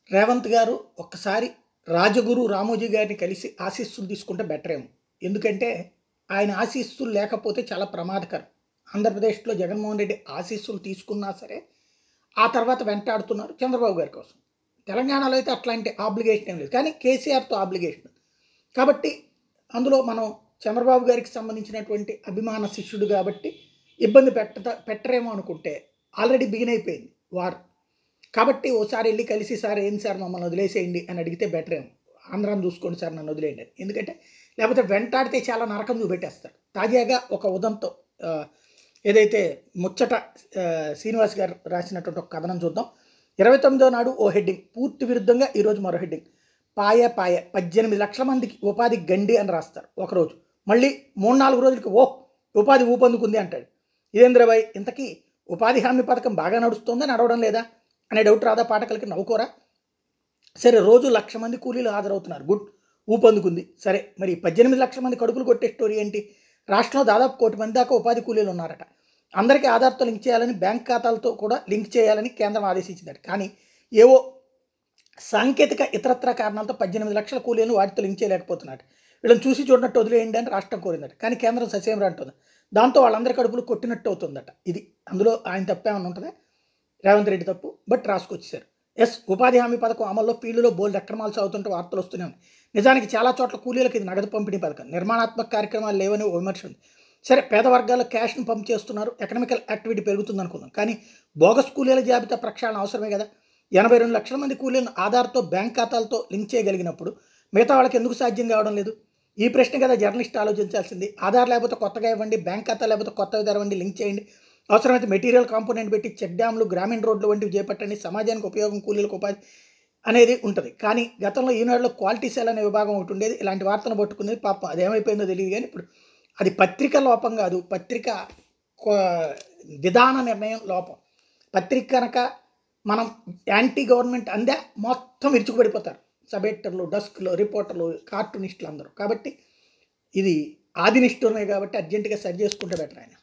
రేవంత్ గారు ఒక్కసారి రాజగురు రామోజీ గారిని కలిసి ఆశీస్సులు తీసుకుంటే బెటర్ ఏమో ఎందుకంటే ఆయన ఆశీస్సులు లేకపోతే చాలా ప్రమాదకరం ఆంధ్రప్రదేశ్లో జగన్మోహన్ రెడ్డి ఆశీస్సులు తీసుకున్నా సరే ఆ తర్వాత వెంటాడుతున్నారు చంద్రబాబు గారి కోసం తెలంగాణలో అయితే అట్లాంటి ఆబ్లిగేషన్ ఏం లేదు కానీ కేసీఆర్తో ఆబ్లిగేషన్ ఉంది. కాబట్టి అందులో మనం చంద్రబాబు గారికి సంబంధించినటువంటి అభిమాన శిష్యుడు కాబట్టి ఇబ్బంది పెట్ట పెట్టరేమో అనుకుంటే ఆల్రెడీ బిగిన్ అయిపోయింది వార్ కాబట్టి ఓసారి వెళ్ళి కలిసి సార్ ఏంది సార్ మమ్మల్ని వదిలేసేయండి అని అడిగితే బెటర్ ఏమో ఆంధ్రాన్ని చూసుకోండి సార్ నన్ను వదిలేయండి అని ఎందుకంటే లేకపోతే వెంటాడితే చాలా నరకం చూపెట్టేస్తారు తాజాగా ఒక ఉదంతో ఆ, ఏదైతే ముచ్చట ఆ, శ్రీనివాస్ గారు రాసినటువంటి ఒక కథనం చూద్దాం ఇరవై తొమ్మిదో నాడు ఓ హెడ్డింగ్ పూర్తి విరుద్ధంగా ఈరోజు మరో హెడ్డింగ్ పాయ పాయ పద్దెనిమిది లక్షల మందికి ఉపాధి గండి అని రాస్తారు ఒకరోజు మళ్ళీ మూడు నాలుగు రోజులకి ఓ ఉపాధి ఊపందుకుంది అంటాడు ఇదేంద్రబాయ్ ఇంతకీ ఉపాధి హామీ పథకం బాగా నడుస్తుందా నడవడం లేదా అనే డౌట్ రాదా పాఠకులకి నవ్వుకోరా సరే రోజు లక్ష మంది కూలీలు హాజరవుతున్నారు గుడ్ ఊపందుకుంది సరే మరి పద్దెనిమిది లక్షల మంది కడుపులు కొట్టే స్టోరీ ఏంటి రాష్ట్రంలో దాదాపు కోటి మంది దాకా ఉపాధి కూలీలు ఉన్నారట అందరికీ ఆధార్తో లింక్ చేయాలని బ్యాంక్ ఖాతాలతో కూడా లింక్ చేయాలని కేంద్రం ఆదేశించిందట కానీ ఏవో సాంకేతిక ఇతరత్ర కారణాలతో పద్దెనిమిది లక్షల కూలీలను వాటితో లింక్ చేయలేకపోతున్నారు వీళ్ళని చూసి చూడనట్టు వదిలేయండి అని రాష్ట్రం కోరిందట కానీ కేంద్రం ససేమరా అంటుంది దాంతో వాళ్ళందరి కడుపులు కొట్టినట్టు అవుతుందట ఇది అందులో ఆయన తప్పేమన్నా ఉంటుందా రేవంత్ రెడ్డి తప్పు బట్ రాసుకొచ్చేసారు ఎస్ ఉపాధి హామీ పథకం అమల్లో ఫీల్డ్లో బోల్డ్ అక్రమాలు సాగుతుంటే వార్తలు వస్తూనే ఉన్నాయి నిజానికి చాలా చోట్ల కూలీలకు ఇది నగదు పంపిణీ పథకం నిర్మాణాత్మక కార్యక్రమాలు లేవని ఓ విమర్శ ఉంది సరే పేద వర్గాల్లో క్యాష్ను పంప్ చేస్తున్నారు ఎకనామికల్ యాక్టివిటీ పెరుగుతుంది అనుకుందాం కానీ బోగస్ కూలీల జాబితా ప్రక్షాళన అవసరమే కదా ఎనభై రెండు లక్షల మంది కూలీలను ఆధార్తో బ్యాంక్ ఖాతాలతో లింక్ చేయగలిగినప్పుడు మిగతా వాళ్ళకి ఎందుకు సాధ్యం కావడం లేదు ఈ ప్రశ్న కదా జర్నలిస్ట్ ఆలోచించాల్సింది ఆధార్ లేకపోతే కొత్తగా ఇవ్వండి బ్యాంక్ ఖాతా లేకపోతే కొత్తగా తెరవండి లింక్ చేయండి అవసరమైతే మెటీరియల్ కాంపోనెంట్ పెట్టి చెక్ డ్యామ్లు గ్రామీణ రోడ్లు వంటివి చేపట్టండి సమాజానికి ఉపయోగం కూలీలకు ఉపాధి అనేది ఉంటుంది కానీ గతంలో ఈనాడులో క్వాలిటీ సెల్ అనే విభాగం ఒకటి ఉండేది ఇలాంటి వార్తలు పట్టుకునేది పాపం అది ఏమైపోయిందో తెలియదు కానీ ఇప్పుడు అది పత్రిక లోపం కాదు పత్రిక కొ- విధాన నిర్ణయం లోపం పత్రిక కనుక మనం యాంటీ గవర్నమెంట్ అందే మొత్తం విరుచుకుపడిపోతారు సబ్ ఎడిటర్లు డస్క్లు రిపోర్టర్లు కార్టూనిస్టులు అందరూ కాబట్టి ఇది ఆది నిష్ఠూరమే కాబట్టి అర్జెంటుగా సరి చేసుకుంటే బెటర్ ఆయన